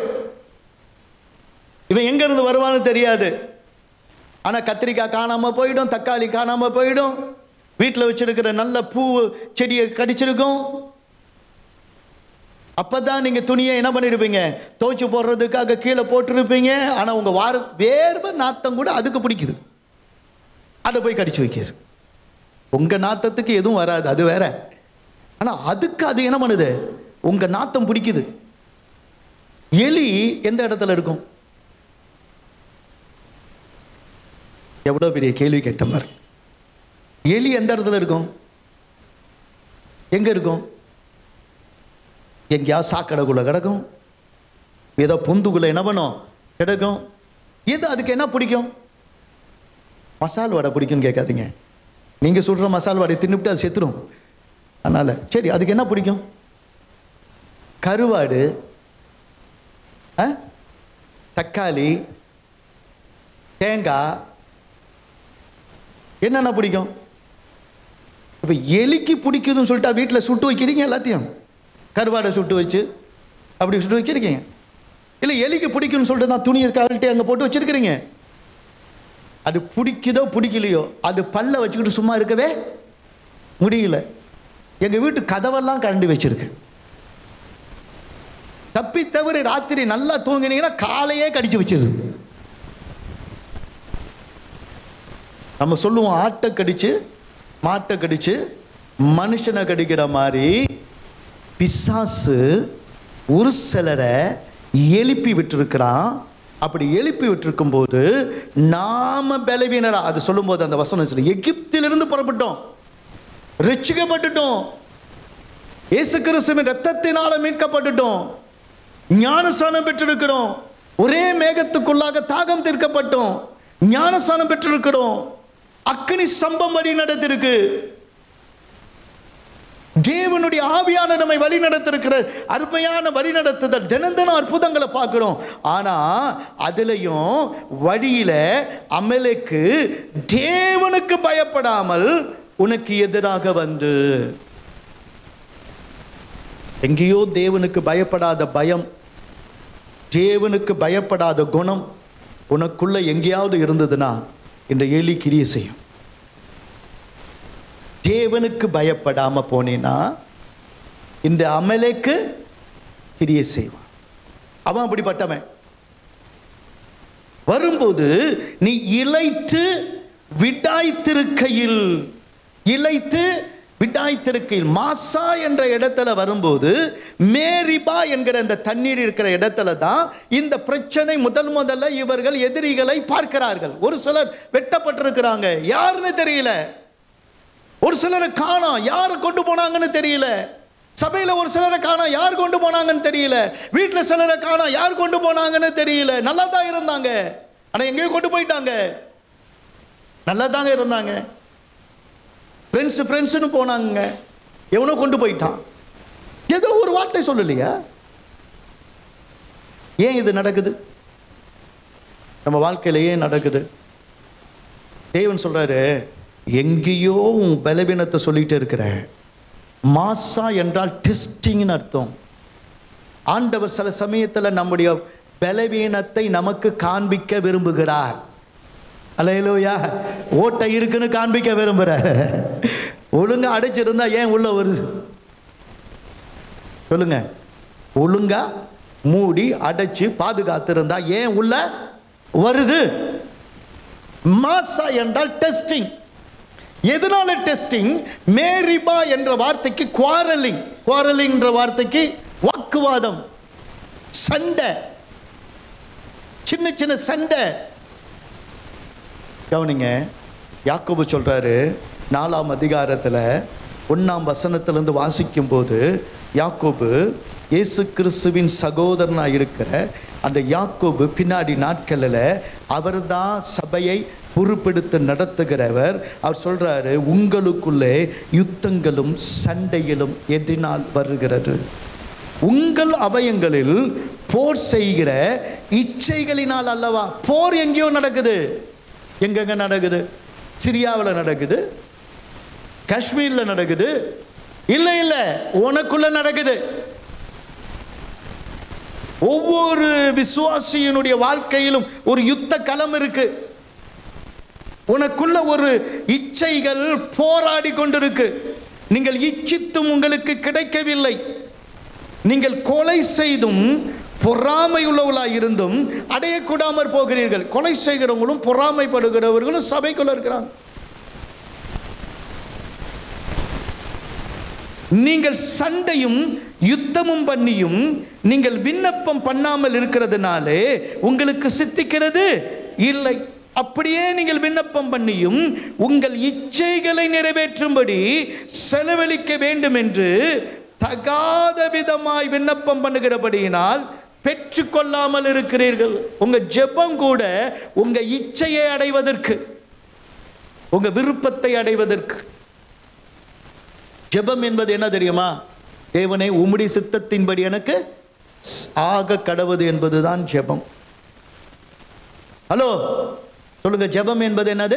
இவன் எங்க இருந்து வருவான்னு தெரியாது ஆனா கத்திரிக்காய் காணாம போயிடும் தக்காளி காணாம போயிடும் வீட்டில் வச்சிருக்கிற நல்ல பூ செடியை கடிச்சிருக்கும் அப்பதான் நீங்க துணியை என்ன பண்ணிருப்பீங்க துவைச்சு போடுறதுக்காக கீழே போட்டிருப்பீங்க ஆனா உங்க வார வேர்வை நாத்தம் கூட அதுக்கு பிடிக்குது அதை போய் கடிச்சு வைக்கிது உங்க நாத்தத்துக்கு எதுவும் வராது அது வேற ஆனா அதுக்கு அது என்ன பண்ணுது உங்க நாத்தம் பிடிக்குது எலி எந்த இடத்துல இருக்கும் எவ்வளவு பெரிய கேள்வி கேட்ட மாதிரி எலி எந்த இடத்துல இருக்கும் எங்க இருக்கும் எங்கேயாவது சாக்கடைக்குள்ள கிடக்கும் ஏதோ பொந்துக்குள்ள என்ன பண்ணும் கிடக்கும் எது அதுக்கு என்ன பிடிக்கும் மசால் வடை பிடிக்கும்னு கேட்காதீங்க நீங்க சுடுற மசால் வடை தின்னுபிட்டு அது செத்துரும் அதனால சரி அதுக்கு என்ன பிடிக்கும் கருவாடு ஆ? தக்காளி தேங்காய் என்னென்ன பிடிக்கும் இப்போ எலிக்கு பிடிக்குதுன்னு சொல்லிட்டா வீட்டில் சுட்டு வைக்கிறீங்க எல்லாத்தையும் கருவாடை சுட்டு வச்சு அப்படி சுட்டு வச்சிருக்கீங்க இல்லை எலிக்கு பிடிக்கும்னு சொல்லிட்டு தான் துணியை கழட்டி அங்கே போட்டு வச்சிருக்கிறீங்க அது பிடிக்குதோ பிடிக்கலையோ அது பல்ல வச்சுக்கிட்டு சும்மா இருக்கவே முடியல எங்கள் வீட்டு கதவெல்லாம் கரண்டி வச்சிருக்கு தப்பி தவிர ராத்திரி நல்லா தூங்கினீங்கன்னா காலையே கடிச்சு வச்சிருது நம்ம சொல்லுவோம் ஆட்டை கடிச்சு மாட்டை கடிச்சு மனுஷனை கடிக்கிற மாதிரி பிசாசு ஒரு சிலரை எழுப்பி விட்டிருக்கிறான் அப்படி எழுப்பி விட்டிருக்கும் போது நாம பலவீனரா அது சொல்லும்போது அந்த வசனம் சொல்லு, எகிப்திலிருந்து புறப்பட்டோம் ரட்சிக்கப்பட்டுட்டோம் இயேசு கிறிஸ்துவின் ரத்தத்தினால மீட்கப்பட்டுட்டோம் ஞானஸ்தானம் பெற்றிருக்கிறோம் ஒரே மேகத்துக்குள்ளாக தாகம் தீர்க்கப்பட்டோம் ஞானஸ்தானம் பெற்றிருக்கிறோம் அக்னி சம்பம் வழி நடத்திருக்கு தேவனுடைய ஆவியான நம்மை வழி நடத்திருக்கிற அருமையான வழி நடத்துதல் தினம் தினம் அற்புதங்களை பார்க்கிறோம் ஆனா அதுலயும் வழியில அமலுக்கு தேவனுக்கு பயப்படாமல் உனக்கு எதிராக வந்து எங்கேயோ தேவனுக்கு பயப்படாத பயம் தேவனுக்கு பயப்படாத குணம் உனக்குள்ள எங்கேயாவது இருந்ததுன்னா இந்த எலி கிரிய செய்யும் தேவனுக்கு பயப்படாம போனேன்னா இந்த அமலேக்கு கிரிய செய்வான் அவன் அப்படிப்பட்டவன் வரும்போது நீ இளைத்து விடாய்த்திருக்கையில் இளைத்து விடாய்த்திருக்கையில் மாசா என்ற இடத்துல வரும்போது மேரிபா என்கிற இந்த தண்ணீர் இருக்கிற இடத்துல தான் இந்த பிரச்சனை முதல் முதல்ல இவர்கள் எதிரிகளை பார்க்கிறார்கள் ஒரு சிலர் வெட்டப்பட்டிருக்கிறாங்க யாருன்னு தெரியல ஒரு சிலரை காணோம் யார் கொண்டு போனாங்கன்னு தெரியல சபையில ஒரு சிலரை காணோம் யார் கொண்டு போனாங்கன்னு தெரியல வீட்டில் சிலரை காணோம் யார் கொண்டு போனாங்கன்னு தெரியல நல்லா தான் இருந்தாங்க ஆனா எங்கேயோ கொண்டு போயிட்டாங்க நல்லா தாங்க இருந்தாங்க ஃப்ரெண்ட்ஸ் ஃப்ரெண்ட்ஸ்னு போனாங்க எவனோ கொண்டு போயிட்டான் ஏதோ ஒரு வார்த்தை சொல்லலையா ஏன் இது நடக்குது நம்ம வாழ்க்கையில ஏன் நடக்குது தேவன் சொல்றாரு எங்கேயோ உன் பலவீனத்தை சொல்லிட்டு இருக்கிற மாசா என்றால் டெஸ்டிங்னு அர்த்தம் ஆண்டவர் சில சமயத்தில் நம்முடைய பலவீனத்தை நமக்கு காண்பிக்க விரும்புகிறார் அலையலோயா ஓட்டை இருக்குன்னு காண்பிக்க விரும்புகிறார் ஒழுங்கா அடைச்சிருந்தா ஏன் உள்ள வருது சொல்லுங்க ஒழுங்கா மூடி அடைச்சு பாதுகாத்திருந்தா ஏன் உள்ள வருது மாசா என்றால் டெஸ்டிங் எதனால டெஸ்டிங் மேரிபா என்ற வார்த்தைக்கு குவாரலிங் குவாரலிங் என்ற வார்த்தைக்கு வாக்குவாதம் சண்டை சின்ன சின்ன சண்டை கவனிங்க யாக்கோபு சொல்றாரு நாலாம் அதிகாரத்தில் ஒன்றாம் வசனத்திலிருந்து வாசிக்கும் போது யாக்கோபு இயேசு கிறிஸ்துவின் சகோதரனாக இருக்கிற அந்த யாக்கோபு பின்னாடி நாட்களில் அவர்தான் சபையை பொறுப்பெடுத்து நடத்துகிறவர் அவர் சொல்றாரு உங்களுக்குள்ளே யுத்தங்களும் சண்டையிலும் எதினால் வருகிறது உங்கள் அவயங்களில் போர் செய்கிற இச்சைகளினால் அல்லவா போர் எங்கேயோ நடக்குது எங்கெங்க நடக்குது சிரியாவில் நடக்குது காஷ்மீரில் நடக்குது இல்லை இல்லை உனக்குள்ள நடக்குது ஒவ்வொரு விசுவாசியினுடைய வாழ்க்கையிலும் ஒரு யுத்த களம் இருக்கு உனக்குள்ள ஒரு இச்சைகள் போராடி கொண்டிருக்கு நீங்கள் இச்சித்தும் உங்களுக்கு கிடைக்கவில்லை நீங்கள் கொலை செய்தும் பொறாமை உள்ளவர்களாக இருந்தும் அடையக்கூடாமற் போகிறீர்கள் கொலை செய்கிறவங்களும் பொறாமைப்படுகிறவர்களும் சபைக்குள்ள இருக்கிறாங்க நீங்கள் சண்டையும் யுத்தமும் பண்ணியும் நீங்கள் விண்ணப்பம் பண்ணாமல் இருக்கிறதுனாலே உங்களுக்கு சித்திக்கிறது இல்லை அப்படியே நீங்கள் விண்ணப்பம் பண்ணியும் உங்கள் இச்சைகளை நிறைவேற்றும்படி செலவழிக்க வேண்டும் என்று தகாத விதமாய் விண்ணப்பம் பண்ணுகிறபடியினால் பெற்றுக்கொள்ளாமல் இருக்கிறீர்கள் உங்க ஜெபம் கூட உங்க இச்சையை அடைவதற்கு உங்க விருப்பத்தை அடைவதற்கு ஜெபம் என்பது என்ன தெரியுமா தேவனே உம்முடைய சித்தத்தின்படி எனக்கு ஆக கடவுது என்பதுதான் ஜெபம் ஹலோ சொல்லுங்க ஜெபம் என்பது என்னது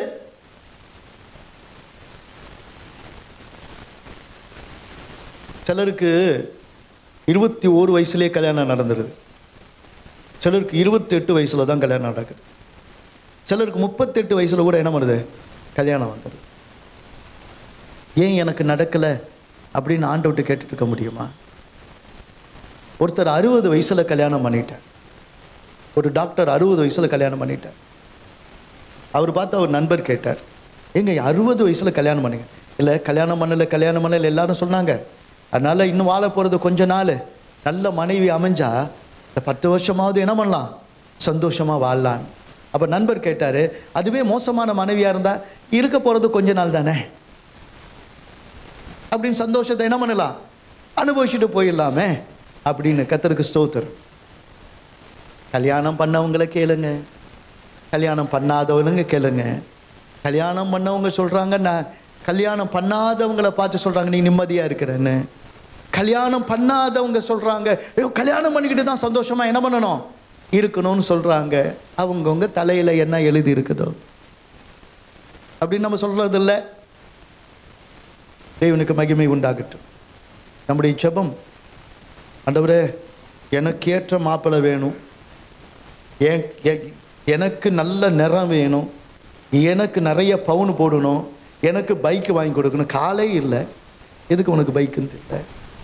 சிலருக்கு இருபத்தி ஓரு வயசுலேயே கல்யாணம் நடந்துருது சிலருக்கு இருபத்தி எட்டு வயசுல தான் கல்யாணம் நடக்குது சிலருக்கு முப்பத்தெட்டு வயசுல கூட என்ன பண்ணுது கல்யாணம் வந்துடுது ஏன் எனக்கு நடக்கலை அப்படின்னு ஆண்டவர்கிட்ட கேட்டுட்டு இருக்க முடியுமா ஒருத்தர் அறுபது வயசுல கல்யாணம் பண்ணிட்டார் ஒரு டாக்டர் அறுபது வயசுல கல்யாணம் பண்ணிட்டார் அவர் பார்த்து அவர் நண்பர் கேட்டார் ஏங்க அறுபது வயசுல கல்யாணம் பண்ணுங்க இல்லை கல்யாணம் பண்ணல கல்யாணம் பண்ணல எல்லாரும் சொன்னாங்க அதனால இன்னும் வாழ போகிறது கொஞ்ச நாள் நல்ல மனைவி அமைஞ்சா இந்த பத்து வருஷமாவது என்ன பண்ணலாம் சந்தோஷமா வாழலான் அப்போ நண்பர் கேட்டார் அதுவே மோசமான மனைவியாக இருந்தால் இருக்க போகிறது கொஞ்ச நாள் தானே அப்படின்னு சந்தோஷத்தை என்ன பண்ணலாம் அனுபவிச்சுட்டு போயிடலாமே அப்படின்னு கத்தருக்கு ஸ்தோத்திரம் கல்யாணம் பண்ணவங்களை கேளுங்க கல்யாணம் பண்ணாதவனுங்க கேளுங்க கல்யாணம் பண்ணவங்க சொல்கிறாங்க நான் கல்யாணம் பண்ணாதவங்கள பார்த்து சொல்கிறாங்க நீ நிம்மதியாக இருக்கிறேன்னு கல்யாணம் பண்ணாதவங்க சொல்கிறாங்க ஐயோ கல்யாணம் பண்ணிக்கிட்டு தான் சந்தோஷமாக என்ன பண்ணணும் இருக்கணும்னு சொல்கிறாங்க அவங்கவுங்க தலையில் என்ன எழுதி இருக்குதோ அப்படின்னு நம்ம சொல்கிறது இல்லை தேவனுக்கு மகிமை உண்டாகட்டும் நம்முடைய ஜெபம் ஆண்டவரே எனக்கு ஏற்ற மாப்பிள்ளை வேணும் ஏன் எ- எனக்கு நல்ல நிறம் வேணும் எனக்கு நிறைய பவுன் போடணும் எனக்கு பைக் வாங்கி கொடுக்கணும் காலே இல்லை எதுக்கு உனக்கு பைக்குன்னு தெரியல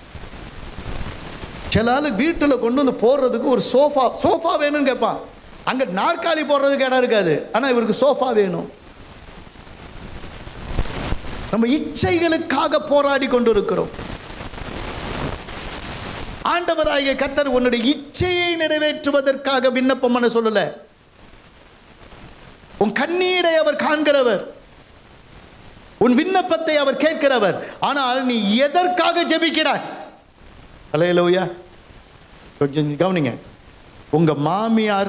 சில ஆளு வீட்டில் கொண்டு வந்து போடுறதுக்கு ஒரு சோஃபா சோஃபா வேணும்னு கேட்பான் அங்கே நாற்காலி போடுறதுக்கு இடம் இருக்காது ஆனால் இவருக்கு சோஃபா வேணும் நம்ம இச்சைகளுக்காக போராடி கொண்டிருக்கிறோம் ஆண்டவராகிய கர்த்தர் உன்னுடைய இச்சையை நிறைவேற்றுவதற்காக விண்ணப்பம் பண்ண சொல்லல உன் கண்ணீரை அவர் காண்கிறவர் உன் விண்ணப்பத்தை அவர் கேட்கிறவர் ஆனால் நீ எதற்காக ஜெபிக்கிறாய் அலையலோயா கொஞ்சம் கவனிங்க உங்க மாமியார்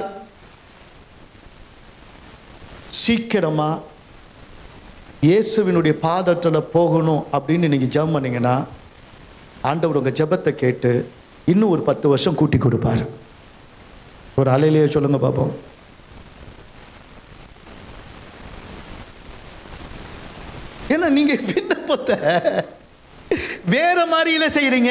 சீக்கிரமா இயேசுவினுடைய பாதத்தில் போகணும் அப்படின்னு நீங்கள் ஜெபம் பண்ணீங்கன்னா ஆண்டவர் உங்கள் ஜெபத்தை கேட்டு இன்னும் ஒரு பத்து வருஷம் கூட்டி கொடுப்பார் ஒரு அலையிலேயே சொல்லுங்க பார்ப்போம் ஏன்னா நீங்க விண்ணப்பத்தை வேற மாதிரியில செய்றீங்க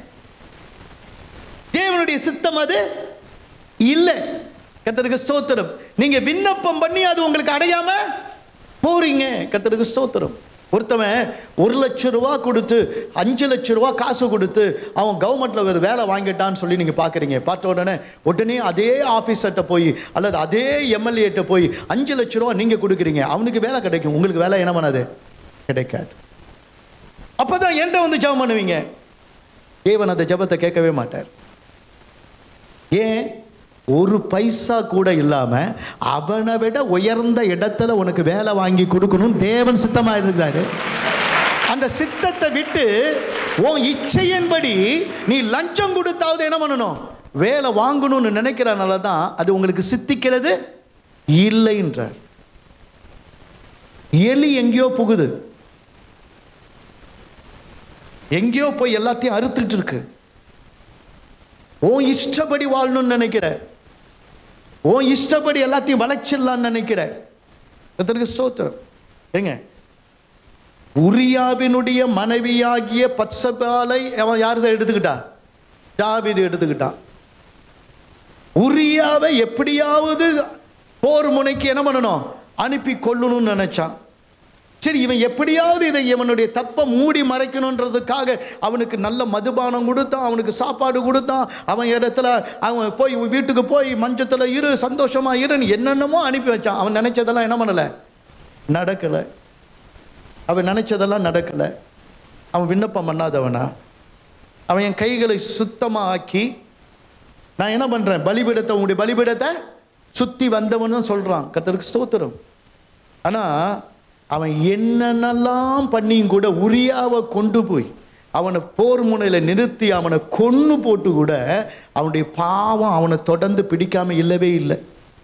தேவனுடைய சித்தம் அது இல்லை கத்தருக்கு ஸ்தோத்திரம் நீங்க விண்ணப்பம் பண்ணி அது உங்களுக்கு அடையாம போறீங்க கத்தருக்கு ஸ்தோத்திரம் ஒருத்தவன் ஒரு லட்ச ரூபா கொடுத்து அஞ்சு லட்ச ரூபா காசு கொடுத்து அவன் கவர்மெண்ட்டில் ஒரு வேலை வாங்கிட்டான்னு சொல்லி நீங்கள் பார்க்குறீங்க பார்த்த உடனே உடனே அதே ஆஃபீஸர்கிட்ட போய் அல்லது அதே எம்எல்ஏட்ட போய் அஞ்சு லட்ச ரூபா நீங்கள் கொடுக்குறீங்க அவனுக்கு வேலை கிடைக்கும் உங்களுக்கு வேலை என்ன பண்ணாது கிடைக்காது அப்போ தான் என்கிட்ட வந்து ஜெபம் பண்ணுவீங்க தேவன் அந்த ஜெபத்தை கேட்கவே மாட்டார் ஏன் ஒரு பைசா கூட இல்லாம அவனை விட உயர்ந்த இடத்துல உனக்கு வேலை வாங்கி கொடுக்கணும் தேவன் சித்தமா இருந்தாரு அந்த சித்தத்தை விட்டு உன் இச்சையின்படி நீ லஞ்சம் கொடுத்தாவது என்ன பண்ணணும் வேலை வாங்கணும்னு நினைக்கிறனால தான் அது உங்களுக்கு சித்திக்கிறது இல்லைன்றார் எலி எங்கேயோ புகுது எங்கேயோ போய் எல்லாத்தையும் அறுத்துட்டு இருக்கு உன் இஷ்டப்படி வாழணும்னு நினைக்கிற உன் இஷ்டப்படி எல்லாத்தையும் வளைச்சிடலான்னு நினைக்கிற கர்த்தருக்கு ஸ்தோத்திரம் ஏங்க உரியாவினுடைய மனைவியாகிய பத்சபாலை அவன் யாருதான் எடுத்துக்கிட்டா தாவீது எடுத்துக்கிட்டான் உரியாவை எப்படியாவது போர் முனைக்கு என்ன பண்ணணும் அனுப்பி கொல்லணும்னு நினைச்சான் சரி இவன் எப்படியாவது இதை இவனுடைய தப்பை மூடி மறைக்கணுன்றதுக்காக அவனுக்கு நல்ல மதுபானம் கொடுத்தான் அவனுக்கு சாப்பாடு கொடுத்தான் அவன் இடத்துல அவன் போய் வீட்டுக்கு போய் மஞ்சத்தில் இரு சந்தோஷமா இருன்னு என்னென்னமோ அனுப்பி வச்சான் அவன் நினைச்சதெல்லாம் என்ன பண்ணலை நடக்கலை அவன் நினைச்சதெல்லாம் நடக்கலை அவன் விண்ணப்பம் பண்ணாதவனா அவன் என் கைகளை சுத்தமாக ஆக்கி நான் என்ன பண்ணுறேன் பலிபீடத்தை உங்களுடைய பலிபீடத்தை சுற்றி வந்தவனும் சொல்கிறான் கர்த்தருக்கு ஸ்தோத்திரம் ஆனால் அவன் என்னென்னலாம் பண்ணியும் கூட உரியாவை கொண்டு போய் அவனை போர் முனையில் நிறுத்தி அவனை கொன்று போட்டு கூட அவனுடைய பாவம் அவனை தொடர்ந்து பிடிக்காம இல்லவே இல்லை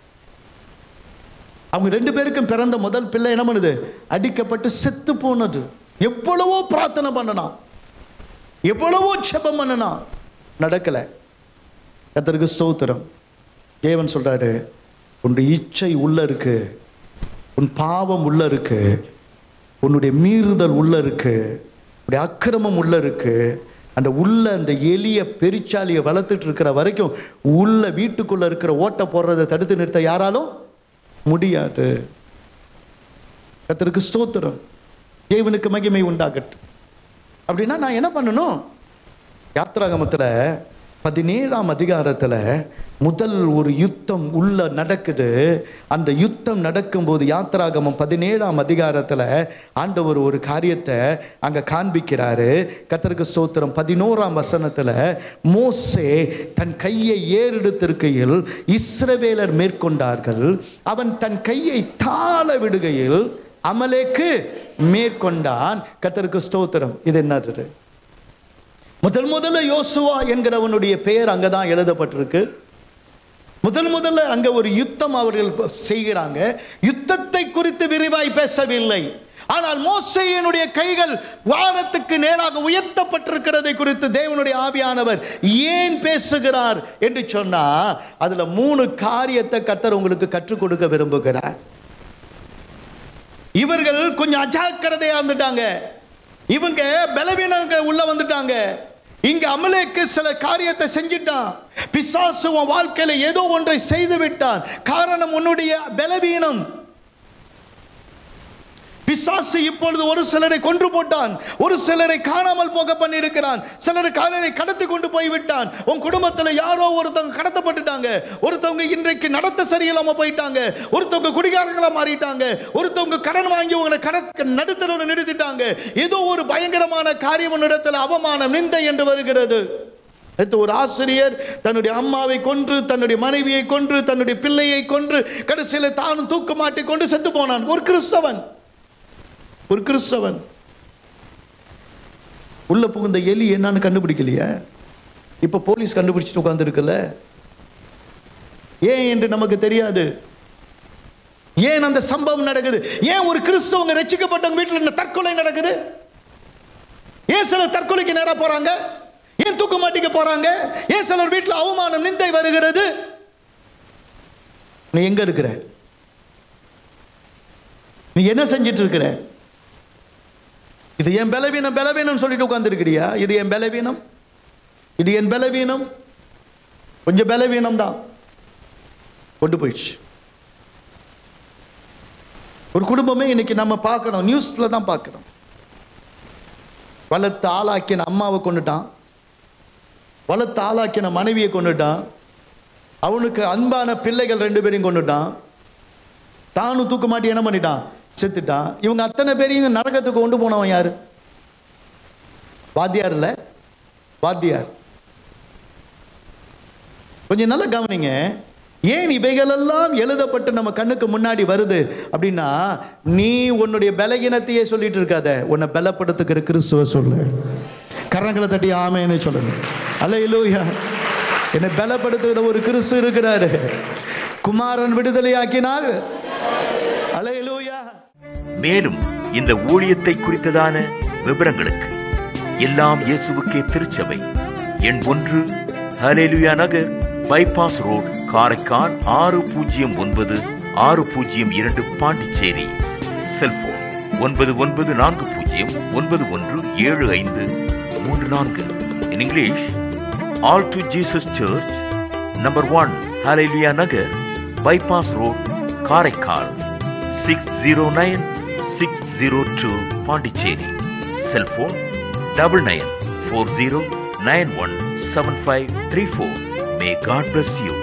அவங்க ரெண்டு பேருக்கும் பிறந்த முதல் பிள்ளை என்ன பண்ணுது அடிக்கப்பட்டு செத்து போனது எவ்வளவோ பிரார்த்தனை பண்ணனான் எவ்வளவோ ஜெபம் பண்ணனான் நடக்கலை கர்த்தருக்கு ஸ்தோத்திரம் தேவன் சொல்றாரு உன்னுடைய இச்சை உள்ள இருக்கு உன் பாவம் உள்ள இருக்கு உன்னுடைய மீறுதல் உள்ள இருக்கு உன்னுடைய அக்கிரமம் உள்ள இருக்கு அந்த உள்ள அந்த எளிய பெருச்சாலியை வளர்த்துட்டு இருக்கிற வரைக்கும் உள்ள வீட்டுக்குள்ள இருக்கிற ஓட்டை போடுறதை தடுத்து நிறுத்த யாராலும் முடியாது கர்த்தருக்கு ஸ்தோத்திரம் தேவனுக்கு மகிமை உண்டாகட்டும் அப்படின்னா நான் என்ன பண்ணணும் யாத்ராகமத்தில் பதினேழாம் அதிகாரத்தில் முதல் ஒரு யுத்தம் உள்ள நடக்குது அந்த யுத்தம் நடக்கும்போது யாத்ராகமம் பதினேழாம் அதிகாரத்தில் ஆண்டவர் ஒரு காரியத்தை அங்கே காண்பிக்கிறாரு கத்தருக்கு ஸ்தோத்திரம் பதினோராம் வசனத்தில் மோசே தன் கையை ஏறெடுத்திருக்கையில் இஸ்ரவேலர் மேற்கொண்டார்கள் அவன் தன் கையை தாழ விடுகையில் அமலேக்கு மேற்கொண்டான் கத்தருக்கு ஸ்தோத்திரம் இது என்னது முதல் முதல்ல யோசுவா என்கிறவனுடைய பெயர் அங்கே தான் எழுதப்பட்டிருக்கு முதல் முதல்ல அங்க ஒரு யுத்தம் அவர்கள் செய்கிறாங்க யுத்தத்தை குறித்து விரிவாய் பேசவில்லை ஆனால் மோசையனுடைய கைகள் வானத்துக்கு நேராக உயர்த்தப்பட்டிருக்கிறதை குறித்து தேவனுடைய ஆவியானவர் ஏன் பேசுகிறார் என்று சொன்னா அதுல மூணு காரியத்தை கத்தர் உங்களுக்கு கற்றுக் கொடுக்க விரும்புகிறார் இவர்கள் கொஞ்சம் அஜாக்கிரதையா இருந்துட்டாங்க இவங்க பலவீனங்க உள்ள வந்துட்டாங்க இங்க அமலேக்கு சில காரியத்தை செஞ்சிட்டான் பிசாசு உன் வாழ்க்கையில ஏதோ ஒன்றை செய்து விட்டான் காரணம் உன்னுடைய பலவீனம் பிசாசு இப்பொழுது ஒரு சிலரை கொன்று போட்டான் ஒரு சிலரை காணாமல் போக பண்ணியிருக்கிறான் சிலரை காலரை கடத்தி கொண்டு போய் விட்டான் உன் குடும்பத்தில் யாரோ ஒருத்தவங்க கடத்தப்பட்டுட்டாங்க ஒருத்தவங்க இன்றைக்கு நடத்த சரியில்லாம போயிட்டாங்க ஒருத்தவங்க குடிகாரங்களா மாறிட்டாங்க ஒருத்தவங்க கடன் வாங்கி உங்களை கடத்த நடுத்தரவு நிறுத்திட்டாங்க ஏதோ ஒரு பயங்கரமான காரியம் இடத்துல அவமானம் நிந்தை என்று வருகிறது அடுத்து ஒரு ஆசிரியர் தன்னுடைய அம்மாவை கொன்று தன்னுடைய மனைவியை கொன்று தன்னுடைய பிள்ளையை கொன்று கடைசியில் தானும் தூக்கு மாட்டி கொண்டு செத்து போனான் ஒரு கிறிஸ்தவன் ஒரு கிறிஸ்தவன் உள்ள புகுந்த எலி என்னன்னு கண்டுபிடிக்கலையா இப்ப போலீஸ் கண்டுபிடிச்சிட்டு உட்கார்ந்துருக்குல்ல ஏன் என்று நமக்கு தெரியாது ஏன் அந்த சம்பவம் நடக்குது ஏன் ஒரு கிறிஸ்தவங்க ரட்சிக்கப்பட்டவங்க வீட்டில் இந்த தற்கொலை நடக்குது ஏன் சிலர் தற்கொலைக்கு நேரா போறாங்க ஏன் தூக்கு மாட்டிக்க போறாங்க ஏன் சிலர் வீட்டில் அவமானம் நிந்தை வருகிறது நீ எங்க இருக்கிற நீ என்ன செஞ்சிட்டு இருக்கிற இது என் பலவீனம் பலவீனம் சொல்லிட்டு உட்கார்ந்துருக்கிறியா இது என் பலவீனம் இது என் பலவீனம் கொஞ்சம் பலவீனம் தான் கொண்டு போயிடுச்சு ஒரு குடும்பமே இன்னைக்கு நம்ம பார்க்கணும் நியூஸ்ல தான் பார்க்கணும் வளர்த்து ஆளாக்கின அம்மாவை கொண்டுட்டான் வளர்த்து ஆளாக்கின மனைவியை கொண்டுட்டான் அவனுக்கு அன்பான பிள்ளைகள் ரெண்டு பேரையும் கொண்டுட்டான் தானும் தூக்க மாட்டி என்ன பண்ணிட்டான் செத்துட்டான் இவங்க அத்தனை பேரையும் நரகத்துக்கு கொண்டு போனவன் யாரு வாத்தியார் இல்ல வாத்தியார் கொஞ்சம் நல்லா கவனிங்க ஏன் இவைகளெல்லாம் எழுதப்பட்டு நம்ம கண்ணுக்கு முன்னாடி வருது அப்படின்னா நீ உன்னுடைய பலகீனத்தையே சொல்லிட்டு இருக்காத உன்னை பலப்படுத்துக்கிற கிறிஸ்துவ சொல்லு கரங்களை தட்டி ஆமேன்னு சொல்லணும் அல்ல என்னை பலப்படுத்துகிற ஒரு கிறிஸ்து இருக்கிறாரு குமாரன் விடுதலையாக்கினால் அலையலூயா மேலும் இந்த ஊழியத்தை குறித்ததான விவரங்களுக்கு எல்லாம் இயேசுவுக்கே திருச்சபை எண் ஒன்று hallelujah Nagar bypass road Karaikal ஆறு பூஜ்ஜியம் ஒன்பது ஆறு பூஜ்ஜியம் இரண்டு பாண்டிச்சேரி செல்போன் ஒன்பது ஒன்பது நான்கு பூஜ்ஜியம் ஒன்பது ஒன்று ஏழு ஐந்து மூன்று நான்கு in English all to Jesus church number one hallelujah Nagar bypass road Karaikal six zero nine six zero two Pondicherry cellphone double nine four zero nine one seven five three four may God bless you